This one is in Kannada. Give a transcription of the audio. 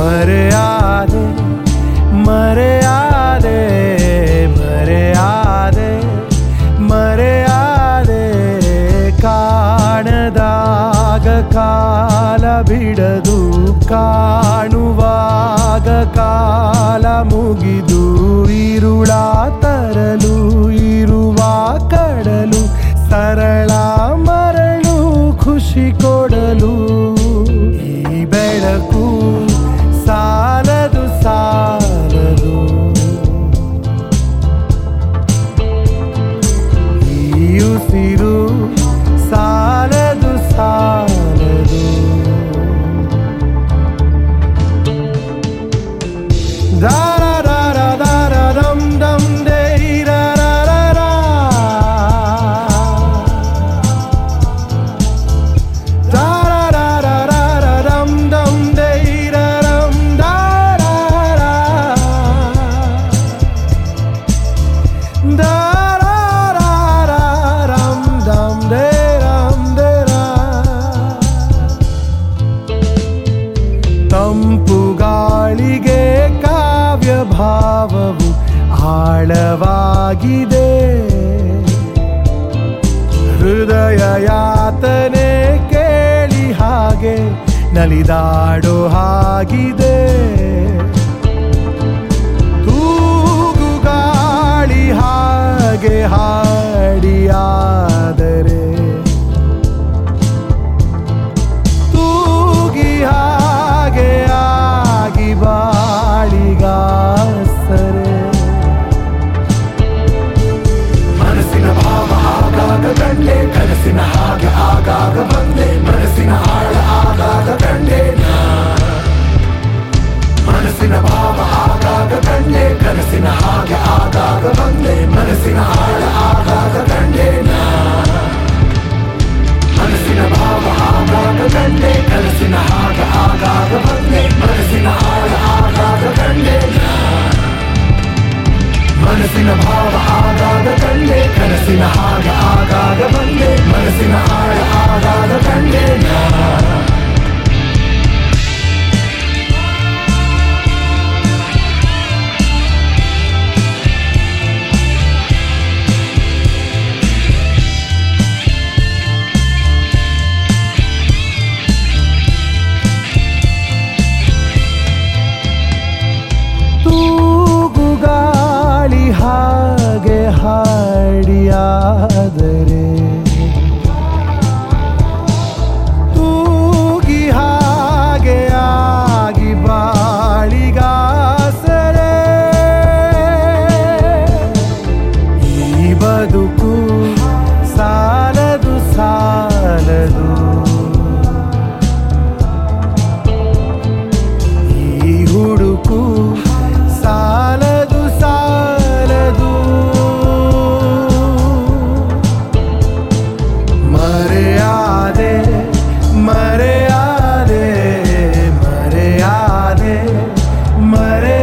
ಮರೆಯಾದೆ ಮರೆಯಾದೆ ಮರೆಯಾದೆ ಮರೆಯಾದೆ ಕಾಣದಾಗ ಕಾಲ ಬಿಡದು ಕಾಣುವಾಗ ಕಾಲ ಮುಗಿದು ಇರುಳ ತರಲು ಇರುವ ಕಡಲು ಸರಳ ಮರಳು ಖುಷಿ ಕೊಡಲು ಈ ಬೆಳಕು ಸಾಲದು ಸಾಲದು ಈ ಉಸಿರು ಸಾಲದು ಸಾಲದು ದಾರ ದಾರ ದಾರ ದಮ್ ದಮ್ ದೇ ರಾ ರಾ ರಾ ರಾ. ದಾರ ದಾರ ದಾರ ದಮ್ ದಮ್ ದೇ ರಾ ರಮ್ ದಾರ ರಾ. ದಾರ ರಾ ರಾ ರಮ್ ದಮ್ ದೇ ರಮ್ ದೇ ರಾ. ತಂಪು ಗಾಳಿಗೆ ಕಾವ್ಯ ಭಾವವು ಆಳವಾಗಿದೆ ಹೃದಯ ಯಾತನೆ ಕೇಳಿ ಹಾಗೆ ನಲಿದಾಡೋ ಹಾಗಿದೆ ತೂಗು ಗಾಳಿ ಹಾಗೆ ಹಾಡಿಯಾದರೆ ತೂಗಿ ಹಾಗೆ ಆಗಿ ಬಾಳಿಗಾಸರೆ ಮನಸ್ಸಿನ ಭಾವ ಆಗಾಗ ಕಂಡೆ ಕನಸಿನ ಹಾಗೆ ಆಗಾಗ ಬಂದೆ ಮನಸ್ಸಿನ ಆಳ ಆಗಾಗ ಕಂಡೆ ನಾ. ಮನಸ್ಸಿನ ಭಾವ ಆಗಾಗ ಕಂಡೆ ಕನಸಿನ ಹಾಗೆ ಆಗಾಗ ಬಂದೆ ಮನಸ್ಸಿನ ಆಳ ಆಗಾಗ ಕಂಡೆ ನಾ. ಮನಸ್ಸಿನ ಭಾವ ಆಗಾಗ ಕಂಡೆ ಕನಸಿನ ಹಾಗೆ ಆಗಾಗ ಬಂದೆ ಮನಸ್ಸಿನ ಆಳ ಆಗಾಗ ಕಂಡೆ ನಾ. ಮನಸ್ಸಿನ ಭಾವ ಆಗಾಗ ಕಂಡೆ ಕನಸಿನ ಹಾಗೆ ಆಗಾಗ ಬಂದೆ ಮನಸ್ಸಿನ ಆಳ ಆಗಾಗ ಕಂಡೆ ನಾ. ತೂಗು ಗಾಳಿ ಹಾಗೆ ಹಾಡಿಯಾದರೆ ತೂಗಿ ಹಾಗೆ ಆಗಿ ಬಾಳಿಗಾಸರೆ ಈ ಬದುಕು ಸಾಲದು ಸಾಲದು ಈ ಹುಡುಕು ಸಾಲದು ಸಾಲದು ಮರೆಯಾದೆ ಮರೆಯಾದೆ ಮರೆಯಾದೆ ಮರೆ